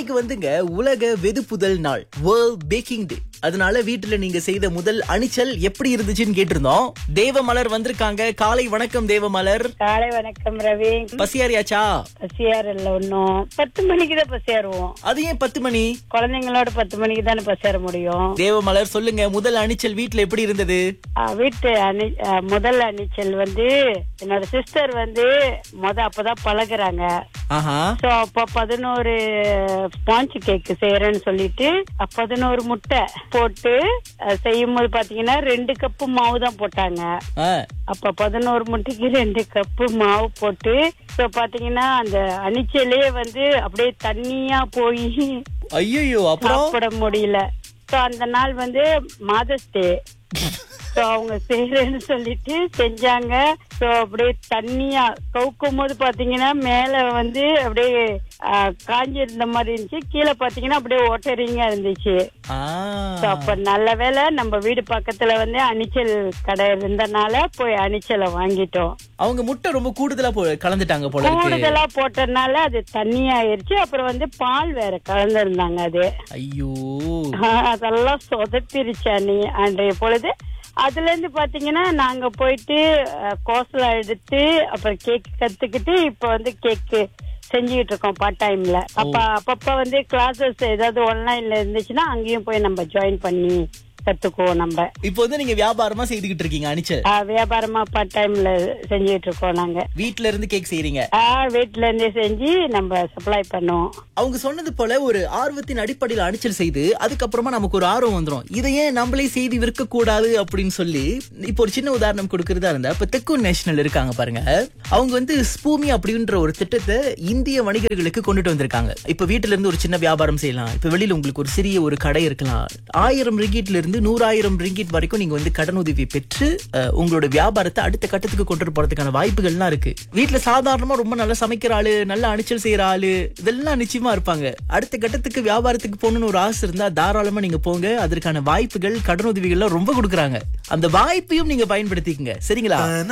இன்னைக்கு வந்துங்க உலக வெதுப்புதல் நாள் வேர்ல்ட் பேக்கிங் டே அதனால வீட்டுல நீங்க செய்த முதல் அணிச்சல் எப்படி இருந்துச்சுன்னு கேட்டிருந்தோம் தேவமலர் வந்திருக்காங்க காலை வணக்கம் தேவமலர் காலை வணக்கம் ரவி பசியாரியாச்சா பசியார் இல்ல ஒன்னும் பத்து மணிக்கு தான் பசியாருவோம் அது ஏன் பத்து மணி குழந்தைங்களோட பத்து மணிக்கு தானே பசியார முடியும் தேவமலர் சொல்லுங்க முதல் அணிச்சல் வீட்டுல எப்படி இருந்தது ஆ, வீட்டு அணி ஆ, முதல் அணிச்சல் வந்து என்னோட சிஸ்டர் வந்து முத அப்பதான் பழகுறாங்க ஆஹா சோ அப்ப பதினோரு ஸ்பாஞ்ச் கேக் செய்யறேன்னு சொல்லிட்டு அ, பதினோரு முட்டை போட்டு அ, செய்யும் போது பாத்தீங்கன்னா ரெண்டு கப்பு மாவு தான் போட்டாங்க ஆ, அப்ப பதினோரு முட்டைக்கு ரெண்டு கப்பு மாவு போட்டு சோ பாத்தீங்கன்னா அந்த அணிச்சலே வந்து அப்படியே தண்ணியா போய் ஐயையோ அப்புறம் சாப்பிட முடியல சோ அந்த நாள் வந்து மாதர்ஸ் டே சோ அவங்க செய்யறேன்னு சொல்லிட்டு செஞ்சாங்க சோ அப்படியே தண்ணியா கவுக்கும் போது பாத்தீங்கன்னா மேல வந்து அப்படியே ஆ, காஞ்சி இருந்த மாதிரி இருந்துச்சு கீழே பாத்தீங்கன்னா அப்படியே ஓட்டரிங்கா இருந்துச்சு ஆ, So, அப்ப நல்ல வேளை நம்ம வீடு பக்கத்துல வந்து அணிச்சல் கடை இருந்தனால போய் அணிச்சலை வாங்கிட்டோம் அவங்க முட்டை ரொம்ப கூடுதலா போ- கலந்துட்டாங்க போல இருக்கு கூடுதலா போட்டனால அது தண்ணி ஆயிருச்சு அப்புறம் வந்து பால் வேற கலந்துருந்தாங்க அது ஐயோ ஆஹ், அதெல்லாம் சொதப்பிருச்சு அன்னி அன்றைய பொழுது அதுல இருந்து பாத்தீங்கன்னா நாங்க போயிட்டு கோசலா எடுத்து அப்புறம் கேக் கத்துக்கிட்டு இப்ப வந்து கேக் செஞ்சுக்கிட்டு இருக்கோம் பார்ட் டைம்ல அப்ப அப்பப்ப வந்து கிளாஸஸ் ஏதாவது ஆன்லைன்ல இருந்துச்சுன்னா அங்கேயும் போய் நம்ம ஜாயின் பண்ணி கத்துக்குவோம் நம்ம இப்போ வந்து நீங்க வியாபாரமா செய்துகிட்டு இருக்கீங்க அணிச்சல் ஆஹ், வியாபாரமா பார்ட் டைம்ல செஞ்சுட்டு இருக்கோம் நாங்க வீட்ல இருந்து கேக் செய்றீங்க ஆஹ், வீட்ல இருந்தே செஞ்சு நம்ம சப்ளை பண்ணுவோம் அவங்க சொன்னது போல ஒரு ஆர்வத்தின் அடிப்படையில் அணிச்சல் செய்து அதுக்கப்புறமா நமக்கு ஒரு ஆர்வம் வந்துரும் இதை ஏன் நம்மளே செய்து விற்க கூடாது அப்படின்னு சொல்லி இப்போ ஒரு சின்ன உதாரணம் கொடுக்கறதா இருந்தா இப்ப தெக்கு நேஷனல் இருக்காங்க பாருங்க அவங்க வந்து ஸ்பூமி அப்படின்ற ஒரு திட்டத்தை இந்திய வணிகர்களுக்கு கொண்டுட்டு வந்திருக்காங்க இப்ப வீட்டுல இருந்து ஒரு சின்ன வியாபாரம் செய்யலாம் இப்ப வெளியில உங்களுக்கு ஒரு சிறிய ஒரு கடை இருக்கலாம் ஆயிரம் ரிங்கிட்ல இருந்து நூறாயிரம் ரிங்கிட் வரைக்கும் நீங்க வந்து கடன் உதவி பெற்று அஹ், உங்களோட வியாபாரத்தை அடுத்த கட்டத்துக்கு கொண்டு போறதுக்கான வாய்ப்புகள்லாம் இருக்கு வீட்டுல சாதாரணமா ரொம்ப நல்லா சமைக்கிற ஆளு நல்ல அணிச்சல் செய்யற ஆளு இதெல்லாம் நிச்சயமா இருப்பாங்க அடுத்த கட்டத்துக்கு வியாபாரத்துக்கு போகணும்னு ஒரு ஆசை இருந்தா தாராளமா நீங்க போங்க அதற்கான வாய்ப்புகள் கடன் உதவிகள்லாம் ரொம்ப கொடுக்குறாங்க அந்த வாய்ப்பையும் நீங்க பயன்படுத்திக்கங்க சரிங்களா